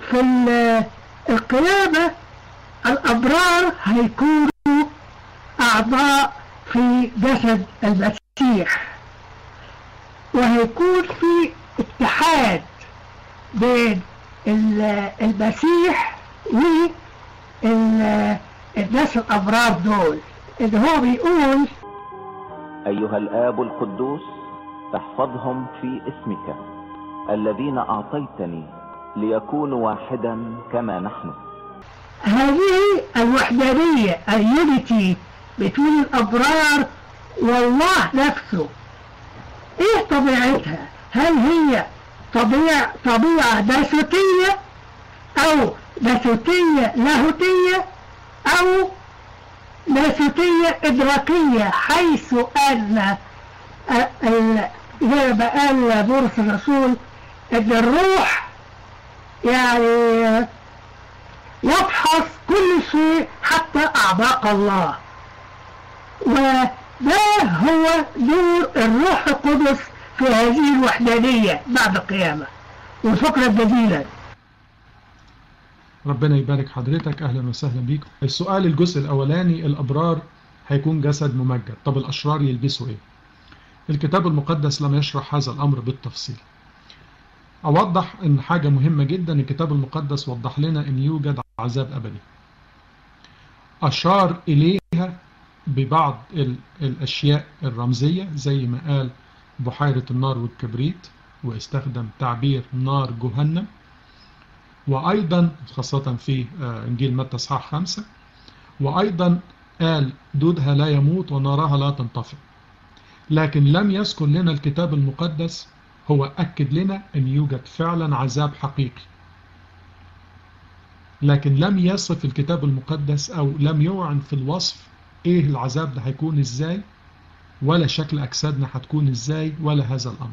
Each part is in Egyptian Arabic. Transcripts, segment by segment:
في ال- القيامة الأبرار هيكونوا أعضاء في جسد المسيح وهيكون في اتحاد بين ال- المسيح والناس الأبرار دول اللي هو بيقول أيها الآب القدوس احفظهم في اسمك الذين أعطيتني ليكونوا واحدا كما نحن هذه الوحدانية اليونيتي بين الأبرار والله نفسه إيه طبيعتها؟ هل هي طبيعة طبيعة ناسوتية أو ناسوتية لاهوتية أو ناسوتية إدراكية حيث أن ال- ال- زي ما قال بولس الرسول أن الروح يعني يفحص كل شيء حتى أعماق الله وده هو دور الروح القدس في هذه الوحدانية بعد القيامة وشكرا جزيلا ربنا يبارك حضرتك أهلا وسهلا بيك السؤال الجزء الأولاني الأبرار هيكون جسد ممجد طب الأشرار يلبسوا إيه الكتاب المقدس لم يشرح هذا الأمر بالتفصيل أوضح أن حاجة مهمة جدا الكتاب المقدس وضح لنا أن يوجد عذاب أبدي أشار إليها ببعض ال- الأشياء الرمزية زي ما قال بحيرة النار والكبريت واستخدم تعبير نار جهنم وأيضا خاصة في آه، إنجيل متى إصحاح خمسة وأيضا قال دودها لا يموت ونارها لا تنطفئ لكن لم يذكر لنا الكتاب المقدس هو أكد لنا أن يوجد فعلا عذاب حقيقي لكن لم يصف الكتاب المقدس أو لم يوعن في الوصف إيه العذاب ده هيكون إزاي ولا شكل أجسادنا هتكون إزاي ولا هذا الأمر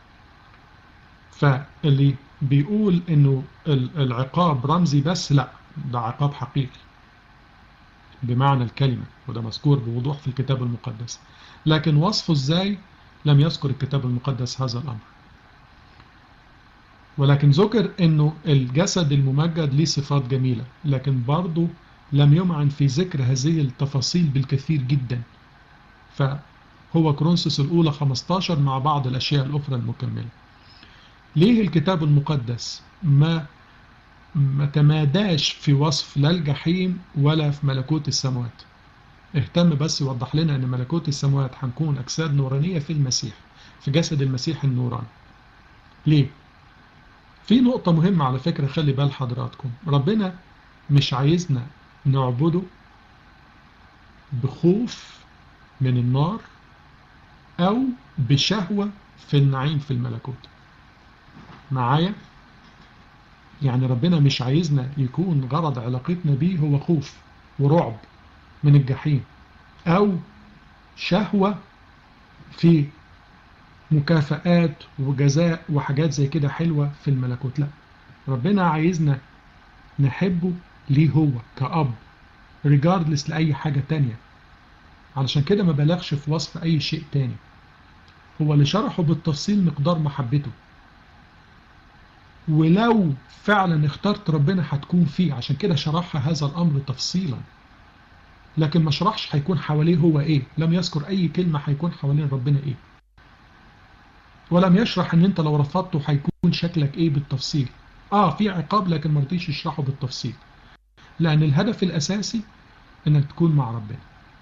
فاللي بيقول إنه ال- العقاب رمزي بس لا ده عقاب حقيقي بمعنى الكلمة وده مذكور بوضوح في الكتاب المقدس لكن وصفه إزاي لم يذكر الكتاب المقدس هذا الأمر ولكن ذكر انه الجسد الممجد ليه صفات جميلة لكن برضه لم يمعن في ذكر هذه التفاصيل بالكثير جدا فهو كرونسوس الأولى 15 مع بعض الأشياء الأخرى المكملة ليه الكتاب المقدس ما ما تماداش في وصف لا الجحيم ولا في ملكوت السماوات اهتم بس يوضح لنا ان ملكوت السماوات هنكون اجساد نورانية في المسيح في جسد المسيح النوراني ليه في نقطة مهمة على فكرة خلي بال حضراتكم ربنا مش عايزنا نعبده بخوف من النار أو بشهوة في النعيم في الملكوت معايا يعني ربنا مش عايزنا يكون غرض علاقتنا بيه هو خوف ورعب من الجحيم أو شهوة في مكافآت وجزاء وحاجات زي كده حلوة في الملكوت لا ربنا عايزنا نحبه ليه هو كأب ريجاردلس لأي حاجة تانية علشان كده ما بلغش في وصف أي شيء تاني هو اللي شرحه بالتفصيل مقدار محبته ولو فعلا اخترت ربنا هتكون فيه عشان كده شرحها هذا الأمر تفصيلا لكن ما شرحش هيكون حواليه هو ايه لم يذكر اي كلمة هيكون حوالين ربنا ايه ولم يشرح ان انت لو رفضته هيكون شكلك ايه بالتفصيل اه في عقاب لكن ما رضيش يشرحه بالتفصيل لان الهدف الاساسي انك تكون مع ربنا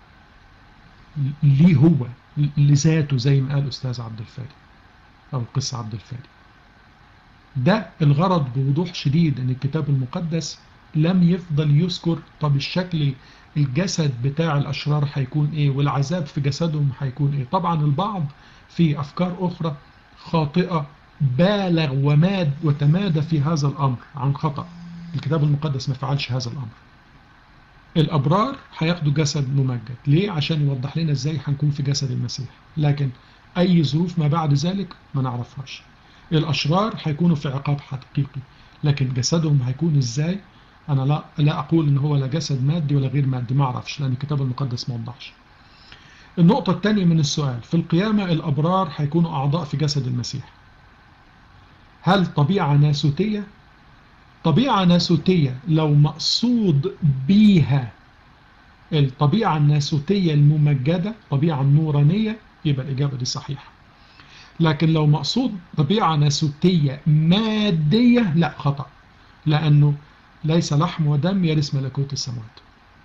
ليه هو لذاته زي ما قال استاذ عبد الفادي او القس عبد الفادي ده الغرض بوضوح شديد ان الكتاب المقدس لم يفضل يذكر طب الشكل الجسد بتاع الاشرار هيكون ايه والعذاب في جسدهم هيكون ايه طبعا البعض في افكار اخرى خاطئة بالغ وماد وتمادى في هذا الامر عن خطأ الكتاب المقدس ما فعلش هذا الامر الابرار هياخدوا جسد ممجد ليه عشان يوضح لنا ازاي هنكون في جسد المسيح لكن اي ظروف ما بعد ذلك ما نعرفهاش الاشرار هيكونوا في عقاب حقيقي لكن جسدهم هيكون ازاي انا لا لا اقول ان هو لا جسد مادي ولا غير مادي ما اعرفش لان الكتاب المقدس ما وضحش النقطة الثانية من السؤال في القيامة الأبرار هيكونوا أعضاء في جسد المسيح هل طبيعة ناسوتية طبيعة ناسوتية لو مقصود بيها الطبيعة الناسوتية الممجدة طبيعة النورانية يبقى الإجابة دي صحيحة لكن لو مقصود طبيعة ناسوتية مادية لا خطأ لأنه ليس لحم ودم يرث ملكوت السماوات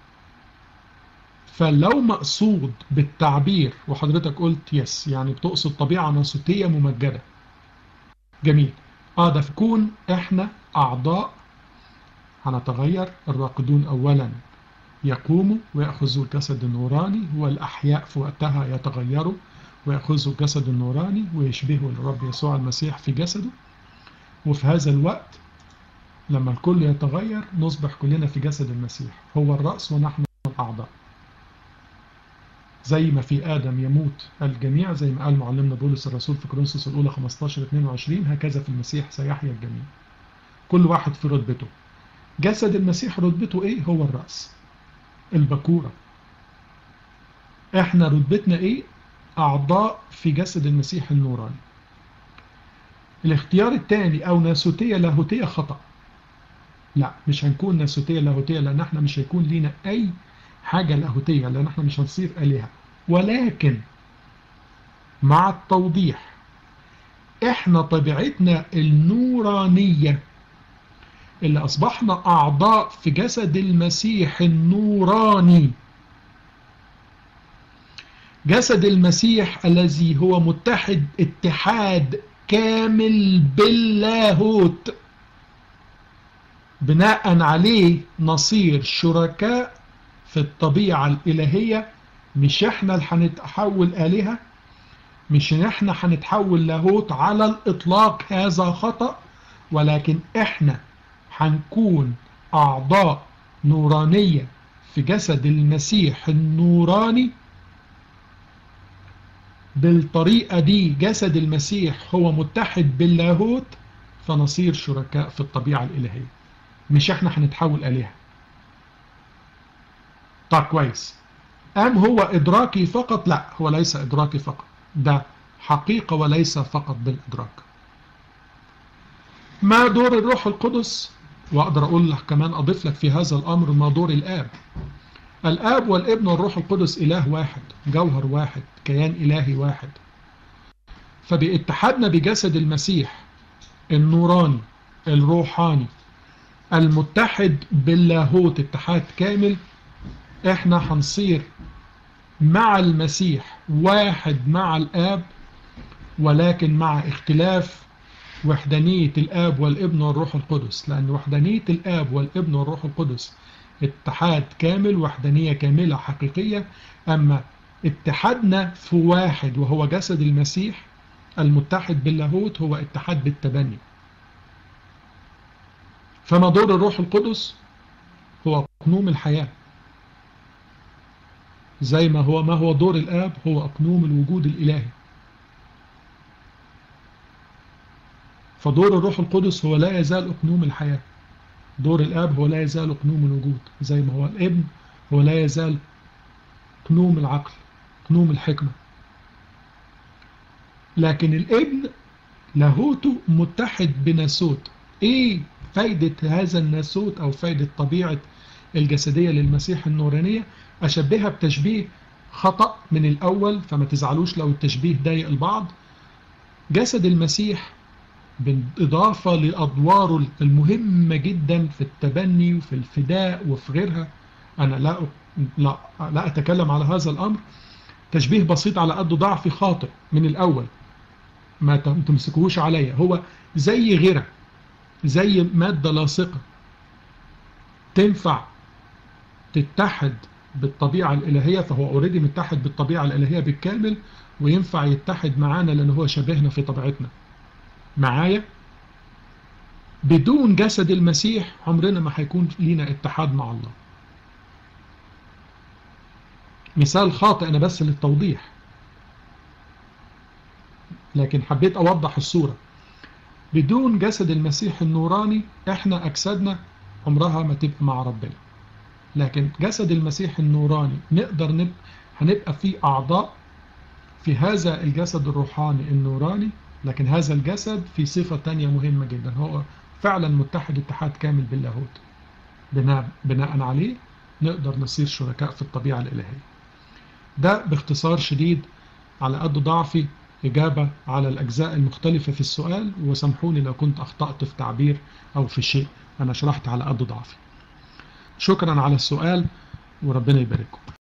فلو مقصود بالتعبير وحضرتك قلت يس يعني بتقصد طبيعة ناسوتية ممجدة جميل اه ده فكون احنا اعضاء هنتغير الراقدون اولا يقوموا ويأخذوا الجسد النوراني والأحياء في وقتها يتغيروا ويأخذوا الجسد النوراني ويشبهوا الرب يسوع المسيح في جسده وفي هذا الوقت لما الكل يتغير نصبح كلنا في جسد المسيح هو الرأس ونحن الأعضاء زي ما في آدم يموت الجميع زي ما قال معلمنا بولس الرسول في كورنثوس الأولى 15 22 هكذا في المسيح سيحيا الجميع كل واحد في رتبته جسد المسيح رتبته إيه هو الرأس البكورة احنا رتبتنا ايه اعضاء في جسد المسيح النوراني الاختيار الثاني او ناسوتية لاهوتية خطأ لا مش هنكون ناسوتية لاهوتية لان احنا مش هيكون لينا اي حاجة لاهوتية لان احنا مش هنصير آلهة ولكن مع التوضيح احنا طبيعتنا النورانية اللي أصبحنا أعضاء في جسد المسيح النوراني جسد المسيح الذي هو متحد اتحاد كامل باللاهوت بناء عليه نصير شركاء في الطبيعة الإلهية مش احنا اللي هنتحول آلهة مش احنا هنتحول لاهوت على الإطلاق هذا خطأ ولكن احنا هنكون أعضاء نورانية في جسد المسيح النوراني بالطريقة دي جسد المسيح هو متحد باللاهوت فنصير شركاء في الطبيعة الإلهية مش احنا هنتحول آلهة طيب كويس أم هو إدراكي فقط لا هو ليس إدراكي فقط ده حقيقة وليس فقط بالإدراك ما دور الروح القدس وأقدر أقول لك كمان أضيف لك في هذا الأمر ما دور الآب الآب والابن والروح القدس إله واحد جوهر واحد كيان إلهي واحد فباتحادنا بجسد المسيح النوراني الروحاني المتحد باللاهوت اتحاد كامل احنا هنصير مع المسيح واحد مع الآب ولكن مع اختلاف وحدانية الآب والابن والروح القدس لأن وحدانية الآب والابن والروح القدس اتحاد كامل وحدانية كاملة حقيقية أما اتحادنا في واحد وهو جسد المسيح المتحد باللاهوت هو اتحاد بالتبني فما دور الروح القدس هو أقنوم الحياة زي ما هو ما هو دور الآب هو أقنوم الوجود الإلهي فدور الروح القدس هو لا يزال أقنوم الحياة دور الآب هو لا يزال أقنوم الوجود زي ما هو الابن هو لا يزال قنوم العقل قنوم الحكمة لكن الابن لاهوته متحد بناسوت ايه فايدة هذا الناسوت او فايدة طبيعة الجسدية للمسيح النورانية اشبهها بتشبيه خطأ من الاول فما تزعلوش لو التشبيه ضايق البعض جسد المسيح بالإضافة لأدواره المهمة جدا في التبني وفي الفداء وفي غيرها أنا لا لا لا أتكلم على هذا الأمر تشبيه بسيط على قد ضعفي خاطئ من الأول ما تمسكوهوش عليا هو زي غيره زي مادة لاصقة تنفع تتحد بالطبيعة الإلهية فهو اوريدي متحد بالطبيعة الإلهية بالكامل وينفع يتحد معانا لأن هو شبهنا في طبيعتنا معايا بدون جسد المسيح عمرنا ما هيكون لينا اتحاد مع الله مثال خاطئ أنا بس للتوضيح لكن حبيت أوضح الصورة بدون جسد المسيح النوراني احنا أجسادنا عمرها ما تبقى مع ربنا لكن جسد المسيح النوراني نقدر نبقى هنبقى فيه أعضاء في هذا الجسد الروحاني النوراني لكن هذا الجسد في صفة تانية مهمة جدا هو فعلا متحد اتحاد كامل باللاهوت بناء, بناء عليه نقدر نصير شركاء في الطبيعة الإلهية ده باختصار شديد على قد ضعفي إجابة على الأجزاء المختلفة في السؤال وسامحوني لو كنت أخطأت في تعبير أو في شيء أنا شرحت على قد ضعفي شكرا على السؤال وربنا يبارككم